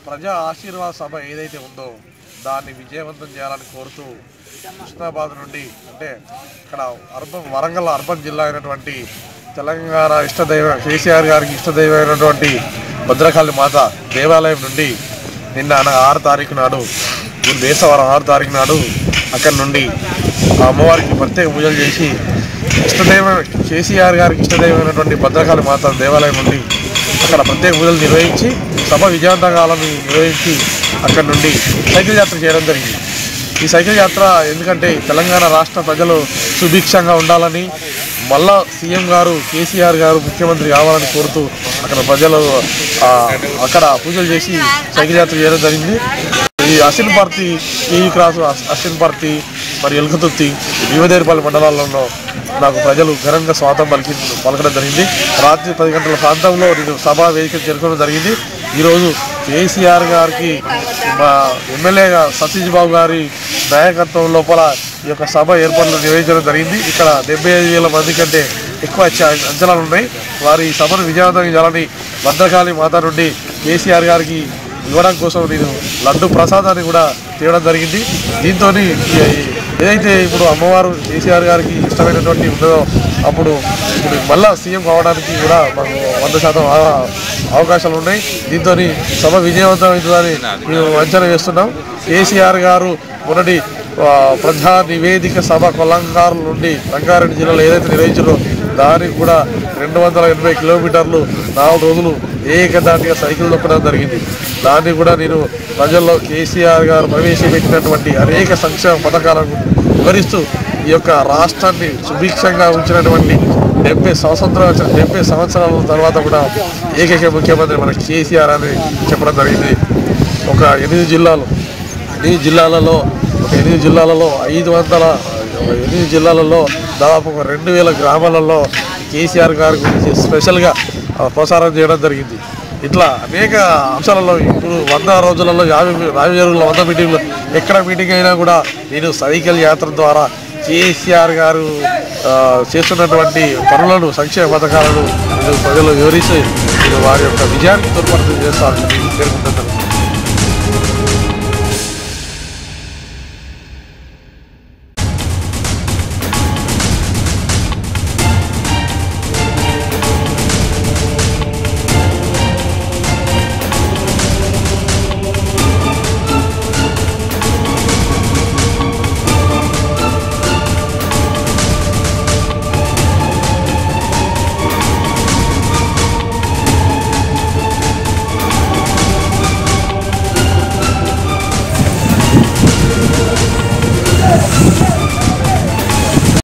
ప్రజా ఆశీర్వాద సభ ఏదైతే ఉందో దాన్ని విజయవంతం చేయాలని కోరుతూ కృష్ణాబాద్ నుండి అంటే ఇక్కడ అర్బన్ వరంగల్ అర్బన్ జిల్లా అయినటువంటి తెలంగాణ ఇష్టదైవ కేసీఆర్ గారికి ఇష్టదైవం అయినటువంటి భద్రకాళి మాత దేవాలయం నుండి నిన్న అనగా ఆరు తారీఖు నాడు బేసవారం ఆరు తారీఖు నాడు అక్కడి నుండి ఆ అమ్మవారికి ప్రత్యేక పూజలు చేసి ఇష్టదైవం కేసీఆర్ గారికి ఇష్టదైవమైనటువంటి భద్రకాళి మాత దేవాలయం నుండి అక్కడ ప్రత్యేక పూజలు నిర్వహించి సభ విజయవంతంగా కావాలని నిర్వహించి అక్కడ నుండి సైకిల్ యాత్ర చేయడం జరిగింది ఈ సైకిల్ యాత్ర ఎందుకంటే తెలంగాణ రాష్ట్ర ప్రజలు సుభిక్షంగా ఉండాలని మళ్ళా సీఎం గారు కేసీఆర్ గారు ముఖ్యమంత్రి కావాలని కోరుతూ అక్కడ ప్రజలు ఆ, అక్కడ పూజలు చేసి సైకిల్ యాత్ర చేయడం జరిగింది ఈ అశ్విన్ పార్తి ఈ క్రాస్ అశ్విన్ పార్తి మరి ఎలుకతుర్తి భీమదేరిపల్లి మండలాల్లో నాకు ప్రజలు ఘనంగా స్వాగతం పలికి పలకడం జరిగింది రాత్రి పది గంటల ప్రాంతంలో నేను సభా వేదిక చేరుకోవడం జరిగింది ఈరోజు కేసీఆర్ గారికి మా ఎమ్మెల్యేగా సతీష్ బాబు గారి నాయకత్వం లోపల ఈ యొక్క సభ ఏర్పాట్లు నిర్వహించడం జరిగింది ఇక్కడ డెబ్బై ఐదు వేల మంది కంటే ఎక్కువ చ- అంచనాలు ఉన్నాయి వారి ఈ సభను విజయవంతం చేయాలని భద్రకాళి మాత నుండి కేసీఆర్ గారికి ఇవ్వడం కోసం నేను లడ్డు ప్రసాదాన్ని కూడా తేవడం జరిగింది దీంతో ఏదైతే ఇప్పుడు అమ్మవారు కేసీఆర్ గారికి ఇష్టమైనటువంటి ఉన్నదో అప్పుడు ఇప్పుడు మళ్ళా సీఎం కావడానికి కూడా మాకు వంద శాతం ఆ- అవకాశాలు ఉన్నాయి దీంతో సభ విజయవంతం అవుతుందని మేము అంచనా వేస్తున్నాం కేసీఆర్ గారు మొన్నటి ఆ, ప్రజా నివేదిక సభ కొలంగారు నుండి రంగారెడ్డి జిల్లాలో ఏదైతే నిర్వహించారో దానికి కూడా రెండు వందల ఎనభై కిలోమీటర్లు నాలుగు రోజులు ఏకదాటిగా సైకిల్ తొక్కడం జరిగింది దాన్ని కూడా నేను ప్రజల్లో కేసీఆర్ గారు ప్రవేశపెట్టినటువంటి అనేక సంక్షేమ పథకాలను వివరిస్తూ ఈ యొక్క రాష్ట్రాన్ని సుభిక్షంగా ఉంచినటువంటి డెబ్బై సంవత్సరాలు వచ్చిన డెబ్బై సంవత్సరాల తర్వాత కూడా ఏకైక ముఖ్యమంత్రి మన కేసీఆర్ అని చెప్పడం జరిగింది ఒక ఎనిమిది జిల్లాలు ఎనిమిది జిల్లాలలో ఒక ఎనిమిది జిల్లాలలో ఐదు వందల ఎనిమిది జిల్లాలలో దాదాపు ఒక రెండు వేల గ్రామాలలో కేసీఆర్ గారి గురించి స్పెషల్గా ఆ, ప్రసారం చేయడం జరిగింది ఇట్లా అనేక అంశాలలో ఇప్పుడు వంద రోజులలో యాభై యాభై రోజుల వంద మీటింగ్లు ఎక్కడ మీటింగ్ అయినా కూడా నేను సైకిల్ యాత్ర ద్వారా కేసీఆర్ గారు ఆ, చేస్తున్నటువంటి పనులను సంక్షేమ పథకాలను నేను ప్రజలు వివరిస్తే నేను వారి యొక్క విజయానికి తోడ్పడుతూ చేస్తానని పేర్కొంటున్నాను